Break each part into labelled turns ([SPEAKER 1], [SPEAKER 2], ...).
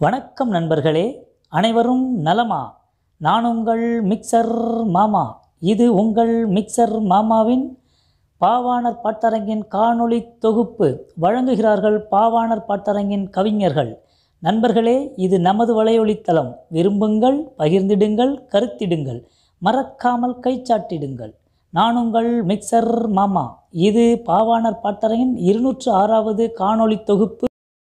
[SPEAKER 1] வணக்கம் நண்பர்களே அனைவரும் நலமா நான் உங்கள் மிக்சர் மாமா இது உங்கள் மிக்சர் மாமாவின் பாவாணர் பாட்டரங்கின் காணொளி தொகுப்பு வழங்குகிறார்கள் பாவாணர் பாட்டரங்கின் கவிஞர்கள் நண்பர்களே இது நமது வலையொலித்தளம் விரும்புங்கள் பகிர்ந்திடுங்கள் கருத்திடுங்கள் மறக்காமல் கைச்சாட்டிடுங்கள் நான் உங்கள் மிக்சர் மாமா இது பாவாணர் பாட்டரங்கின் இருநூற்று ஆறாவது காணொளி தொகுப்பு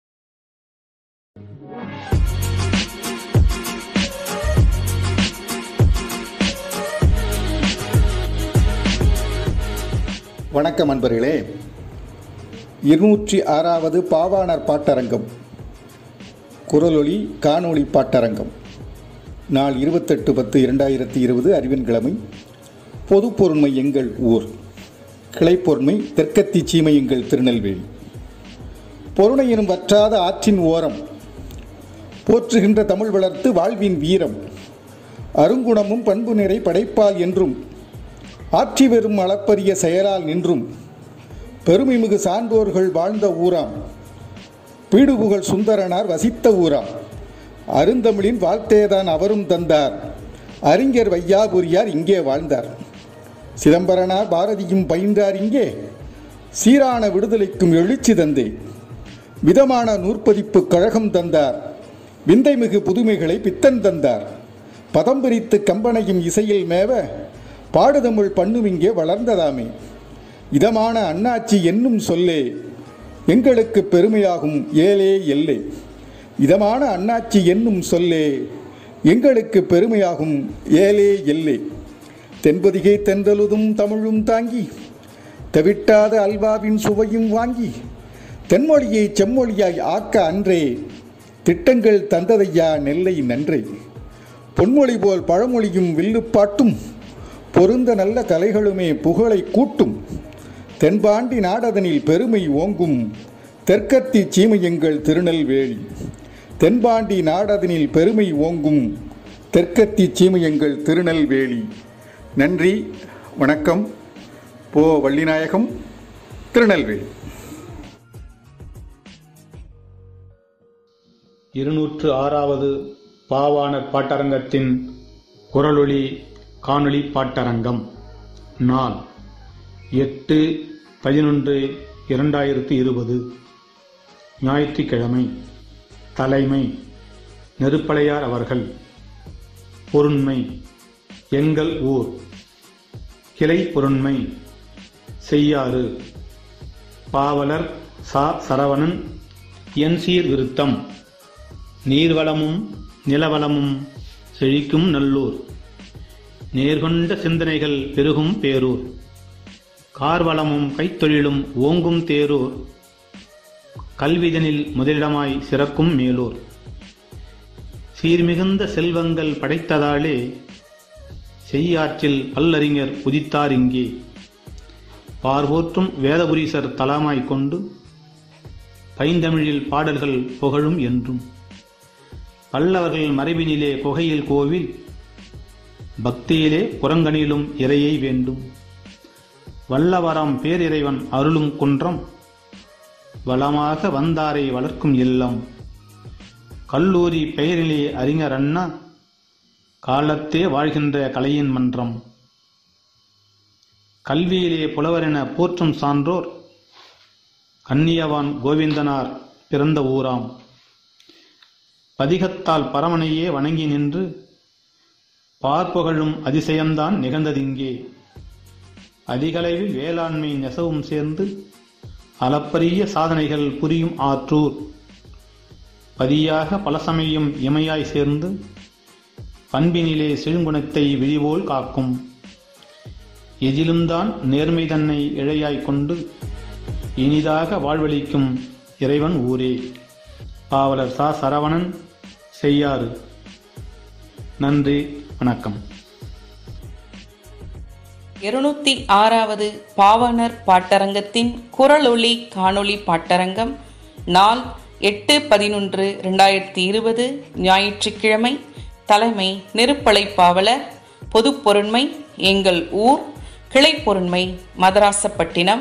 [SPEAKER 2] வணக்கம் அன்பர்களே இருநூற்றி ஆறாவது பாவாணர் பாட்டரங்கம் குரலொளி காணொளி பாட்டரங்கம் நாள் இருபத்தெட்டு பத்து இரண்டாயிரத்தி இருபது அறிவின்கிழமை பொது பொருண்மை எங்கள் ஊர் கிளைப்பொருண்மை தெற்கத்தி சீமை எங்கள் திருநெல்வேலி பொருணை எனும் வற்றாத ஆற்றின் ஓரம் போற்றுகின்ற தமிழ் வளர்த்து வாழ்வின் வீரம் அருங்குணமும் பண்பு நிறை படைப்பால் என்றும் ஆற்றி வரும் அளப்பரிய செயலால் நின்றும் பெருமைமிகு சான்றோர்கள் வாழ்ந்த ஊராம் பீடுபுகழ் சுந்தரனார் வசித்த ஊராம் அருந்தமிழின் வாழ்த்தேதான் அவரும் தந்தார் அறிஞர் வையாபுரியார் இங்கே வாழ்ந்தார் சிதம்பரனார் பாரதியும் பயின்றார் இங்கே சீரான விடுதலைக்கும் எழுச்சி தந்தே விதமான நூற்பதிப்பு கழகம் தந்தார் விந்தைமிகு புதுமைகளை பித்தன் தந்தார் பதம் பிரித்து கம்பனையும் இசையில் மேவ பாடுதமிழ் பண்ணும் இங்கே வளர்ந்ததாமே இதமான அண்ணாச்சி என்னும் சொல்லே எங்களுக்கு பெருமையாகும் ஏலே எல்லை இதமான அண்ணாச்சி என்னும் சொல்லே எங்களுக்கு பெருமையாகும் ஏலே எல்லை தென்பதிகை தென்றலுதும் தமிழும் தாங்கி தவிட்டாத அல்வாவின் சுவையும் வாங்கி தென்மொழியை செம்மொழியாய் ஆக்க அன்றே திட்டங்கள் தந்ததையா நெல்லை நன்றே பொன்மொழி போல் பழமொழியும் வில்லுப்பாட்டும் பொருந்த நல்ல கலைகளுமே புகழை கூட்டும் தென்பாண்டி நாடதனில் பெருமை ஓங்கும் தெற்கத்தி சீமையங்கள் திருநெல்வேலி தென்பாண்டி நாடதனில் பெருமை ஓங்கும் தெற்கத்தி சீமையங்கள் திருநெல்வேலி நன்றி வணக்கம் போ வள்ளிநாயகம் திருநெல்வேலி
[SPEAKER 3] இருநூற்று ஆறாவது பாவாணர் பாட்டரங்கத்தின் குரலொளி காணொளி பாட்டரங்கம் நாள் எட்டு பதினொன்று இரண்டாயிரத்தி இருபது ஞாயிற்றுக்கிழமை தலைமை நெருப்பலையார் அவர்கள் பொருண்மை எங்கள் ஊர் கிளை பொருண்மை செய்யாறு பாவலர் சா சரவணன் என் சீர் விருத்தம் நீர்வளமும் நிலவளமும் செழிக்கும் நல்லூர் நேர்கொண்ட சிந்தனைகள் பெருகும் பேரூர் கார்வளமும் கைத்தொழிலும் ஓங்கும் தேரூர் கல்விதனில் முதலிடமாய் சிறக்கும் மேலூர் சீர்மிகுந்த செல்வங்கள் படைத்ததாலே செய்யாற்றில் பல்லறிஞர் உதித்தார் இங்கே பார்வோற்றும் வேதபுரீசர் தலமாய்க் கொண்டு பைந்தமிழில் பாடல்கள் புகழும் என்றும் பல்லவர்கள் மறைவினிலே குகையில் கோவில் பக்தியிலே புறங்கணிலும் இறையை வேண்டும் வல்லவரம் பேரிறைவன் அருளும் குன்றம் வளமாக வந்தாரை வளர்க்கும் இல்லம் கல்லூரி பெயரிலே அறிஞர் அண்ணா காலத்தே வாழ்கின்ற கலையின் மன்றம் கல்வியிலே புலவரென போற்றும் சான்றோர் கன்னியவான் கோவிந்தனார் பிறந்த ஊராம் பதிகத்தால் பரமனையே வணங்கி நின்று பார்ப்புகழும் அதிசயம்தான் நிகழ்ந்ததிங்கே அதிகளவில் வேளாண்மை நெசவும் சேர்ந்து அளப்பரிய சாதனைகள் புரியும் ஆற்றூர் பதியாக பல சமயம் இமையாய் சேர்ந்து பண்பினிலே செழுங்குணத்தை விழிபோல் காக்கும் எதிலும்தான் நேர்மை தன்னை இழையாய்க் கொண்டு இனிதாக வாழ்வளிக்கும் இறைவன் ஊரே பாவலர் சா சரவணன் செய்யாறு நன்றி வணக்கம்
[SPEAKER 4] இருநூத்தி ஆறாவது பாவனர் பாட்டரங்கத்தின் குரலொளி காணொளி பாட்டரங்கம் நாள் எட்டு பதினொன்று ரெண்டாயிரத்தி இருபது ஞாயிற்றுக்கிழமை தலைமை நெருப்பலை பாவலர் பொதுப்பொருண்மை எங்கள் ஊர் கிளைப்பொருண்மை மதராசப்பட்டினம்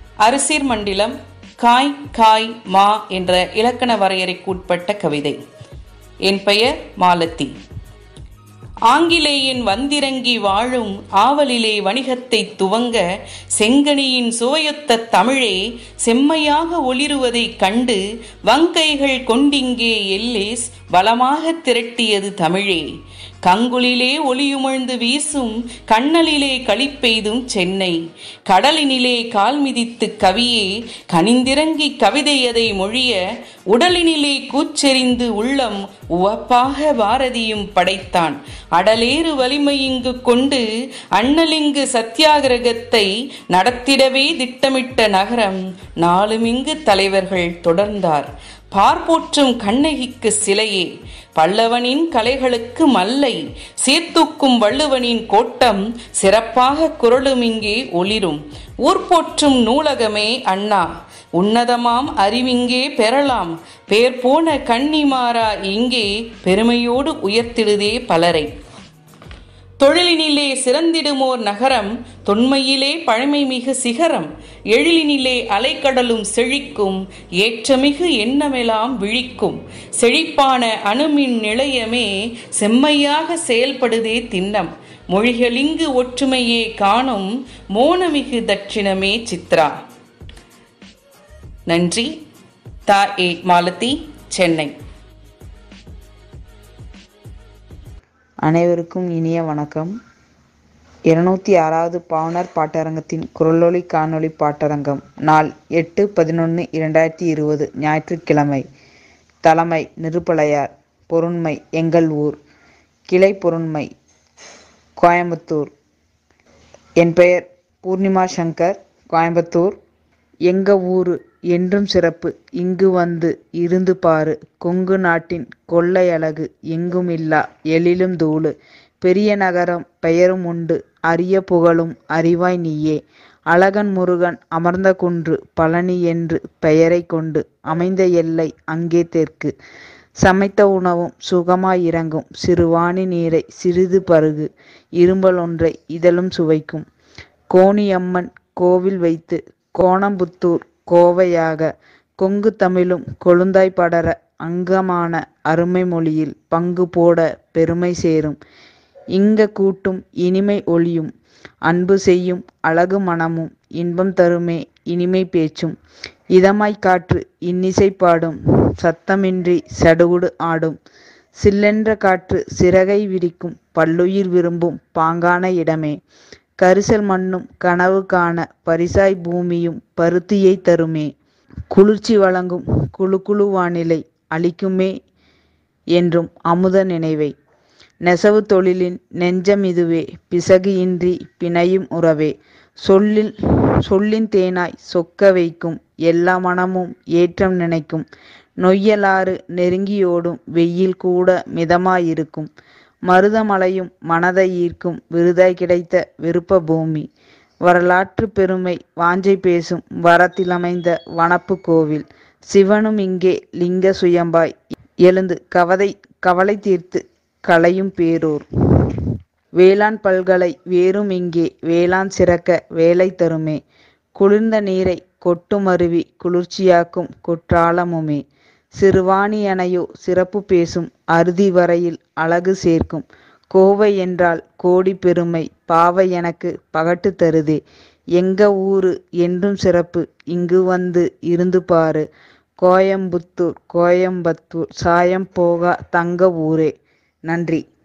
[SPEAKER 4] அரிசீர் மண்டிலம் காய் காய் மா என்ற இலக்கண வரையறைக்குட்பட்ட கவிதை என் பெயர் மாலதி ஆங்கிலேயன் வந்திறங்கி வாழும் ஆவலிலே வணிகத்தை துவங்க செங்கனியின் சுவையொத்த தமிழே செம்மையாக ஒளிருவதைக் கண்டு வங்கைகள் கொண்டிங்கே எல்லேஸ் வளமாக திரட்டியது தமிழே கங்குலிலே ஒளியுமிழ்ந்து வீசும் கண்ணலிலே களிப்பெய்தும் சென்னை கடலினிலே கால் மிதித்து கவியே கனிந்திறங்கி கவிதையதை மொழிய உடலினிலே கூச்செறிந்து உள்ளம் உவப்பாக பாரதியும் படைத்தான் அடலேறு வலிமை இங்கு கொண்டு அண்ணலிங்கு சத்தியாகிரகத்தை நடத்திடவே திட்டமிட்ட நகரம் நாளுமிங்கு தலைவர்கள் தொடர்ந்தார் பார்ப்போற்றும் கண்ணகிக்கு சிலையே பல்லவனின் கலைகளுக்கு மல்லை சீர்தூக்கும் வள்ளுவனின் கோட்டம் சிறப்பாக குரலும் இங்கே ஒளிரும் ஊர் போற்றும் நூலகமே அண்ணா உன்னதமாம் அறிவிங்கே பெறலாம் பேர் போன கன்னிமாரா இங்கே பெருமையோடு உயர்த்திடுதே பலரை தொழிலினிலே சிறந்திடுமோர் நகரம் தொன்மையிலே பழமை மிகு சிகரம் எழிலினிலே அலைக்கடலும் செழிக்கும் ஏற்றமிகு எண்ணமெல்லாம் விழிக்கும் செழிப்பான அணுமின் நிலையமே செம்மையாக செயல்படுதே திண்ணம் மொழிகளிங்கு ஒற்றுமையே காணும் மோனமிகு தட்சிணமே சித்ரா நன்றி தா ஏ மாலதி சென்னை
[SPEAKER 5] அனைவருக்கும் இனிய வணக்கம் இருநூத்தி ஆறாவது பாவனர் பாட்டரங்கத்தின் குரலொலி காணொளி பாட்டரங்கம் நாள் எட்டு பதினொன்று இரண்டாயிரத்தி இருபது ஞாயிற்றுக்கிழமை தலைமை நிருப்பலையார் பொருண்மை எங்கள் ஊர் கிளை பொருண்மை கோயம்புத்தூர் என் பெயர் பூர்ணிமா சங்கர் கோயம்புத்தூர் எங்க ஊரு என்றும் சிறப்பு இங்கு வந்து இருந்து பாரு கொங்கு நாட்டின் கொள்ளை அழகு எங்கும் இல்லா எழிலும் தூளு பெரிய நகரம் பெயரும் உண்டு அரிய புகழும் அறிவாய் நீயே அழகன் முருகன் அமர்ந்த குன்று பழனி என்று பெயரை கொண்டு அமைந்த எல்லை அங்கே தெற்கு சமைத்த உணவும் சுகமாய் இறங்கும் சிறுவாணி நீரை சிறிது பருகு இரும்பல் ஒன்றை இதழும் சுவைக்கும் கோணியம்மன் கோவில் வைத்து கோணம்புத்தூர் கோவையாக கொங்கு தமிழும் கொழுந்தாய் படர அங்கமான அருமை மொழியில் பங்கு போட பெருமை சேரும் இங்க கூட்டும் இனிமை ஒளியும் அன்பு செய்யும் அழகு மனமும் இன்பம் தருமே இனிமை பேச்சும் இதமாய் காற்று இன்னிசை பாடும் சத்தமின்றி சடுகுடு ஆடும் சில்லென்ற காற்று சிறகை விரிக்கும் பல்லுயிர் விரும்பும் பாங்கான இடமே கரிசல் மண்ணும் கனவு காண பரிசாய் பூமியும் பருத்தியை தருமே குளிர்ச்சி வழங்கும் குழு குழு வானிலை அளிக்குமே என்றும் அமுத நினைவை நெசவு தொழிலின் நெஞ்சம் இதுவே பிசகு இன்றி பிணையும் உறவே சொல்லில் சொல்லின் தேனாய் சொக்க வைக்கும் எல்லா மனமும் ஏற்றம் நினைக்கும் நொய்யலாறு நெருங்கியோடும் வெயில் கூட மிதமாயிருக்கும் மருதமலையும் மனதை ஈர்க்கும் விருதாய் கிடைத்த விருப்ப பூமி வரலாற்று பெருமை வாஞ்சை பேசும் வரத்திலமைந்த வனப்பு கோவில் சிவனும் இங்கே லிங்க சுயம்பாய் எழுந்து கவதை கவலை தீர்த்து களையும் பேரூர் வேளாண் பல்கலை வேரும் இங்கே வேளாண் சிறக்க வேலை தருமே குளிர்ந்த நீரை கொட்டும் அருவி குளிர்ச்சியாக்கும் குற்றாலமுமே சிறுவாணி அணையோ சிறப்பு பேசும் அறுதி வரையில் அழகு சேர்க்கும் கோவை என்றால் கோடி பெருமை பாவை எனக்கு பகட்டு தருதே எங்க ஊரு என்றும் சிறப்பு இங்கு வந்து இருந்து பாரு கோயம்புத்தூர் கோயம்புத்தூர் சாயம் போகா தங்க ஊரே நன்றி